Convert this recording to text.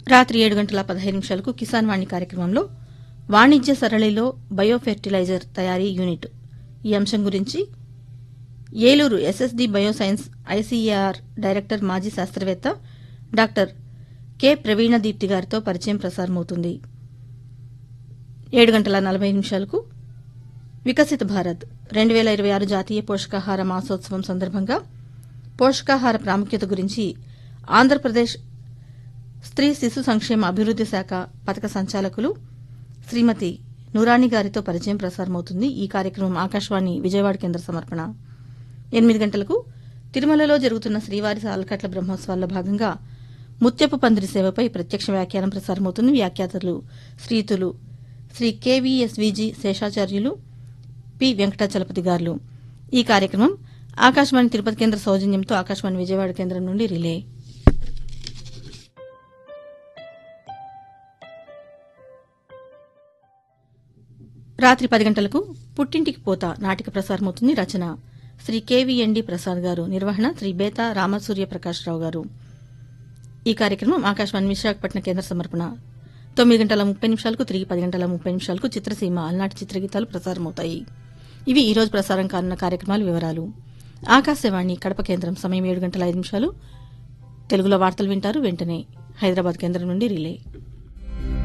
రాత్రి ఏడు గంటల పదహైదు నిమిషాలకు కిసాన్ వాణి కార్యక్రమంలో వాణిజ్య సరళిలో బయోఫెర్టిలైజర్ తయారీ యూనిట్ ఈ అంశం గురించి Eluru SSD bioscience ICAR director మాజీ శాస్త్రవేత్త డాక్టర్ కె ప్రవీణదీప్తి గారితో పరిచయం ప్రసారమవుతుంది ఏడు గంటల నలభై నిమిషాలకు వికసిత భారత్ రెండు వేల ఇరవై ఆరు జాతీయ పోషకాహార మాసోత్సవం సందర్భంగా పోషకాహార ప్రాముఖ్యత గురించి ఆంధ్రప్రదేశ్ స్త్రీ శిశు సంక్షేమ అభివృద్ది శాఖ పథక సంచాలకులు శ్రీమతి నూరాణి గారితో పరిచయం ప్రసారమవుతుంది ఈ కార్యక్రమం ఆకాశవాణి విజయవాడ కేంద్ర సమర్పణ ఎనిమిది గంటలకు తిరుమలలో జరుగుతున్న శ్రీవారి సాలకట్ల బ్రహ్మోత్సవాల్లో భాగంగా ముత్యపు పందిరి సేవపై ప్రత్యక్ష వ్యాఖ్యానం ప్రసారమవుతుంది వ్యాఖ్యాతలు శ్రీతులు శ్రీ కేవీఎస్వీజీ శేషాచార్యులు పి వెంకటాచలపతి గారు ఈ కార్యక్రమం ఆకాశవాణి తిరుపతి కేంద్ర సౌజన్యంతో ఆకాశవాణి విజయవాడ కేంద్రం నుండి రిలే రాత్రి పది గంటలకు పుట్టింటికి పోత నాటిక ప్రసారమవుతుంది రచన శ్రీ కేవీఎన్డి ప్రసాద్ గారు నిర్వహణ శ్రీ బేతా రామసూర్య ప్రకాశ్రావు గారు ఈ కార్యక్రమం ఆకాశవాణి విశాఖపట్నం కేంద్ర సమర్పణ తొమ్మిది గంటల ముప్పై నిమిషాలకు తిరిగి పది గంటల ముప్పై నిమిషాలకు చిత్రసీమ అలనాటి చిత్రగీతాలు ప్రసారమవుతాయి ఇవి ఈ రోజు ప్రసారం కానున్న కార్యక్రమాల వివరాలు ఆకాశవాణి కడప కేంద్రం సమయం ఏడు గంటల ఐదు నిమిషాలు తెలుగులో వార్తలు వింటారు వెంటనే హైదరాబాద్ కేంద్రం నుండి రిలే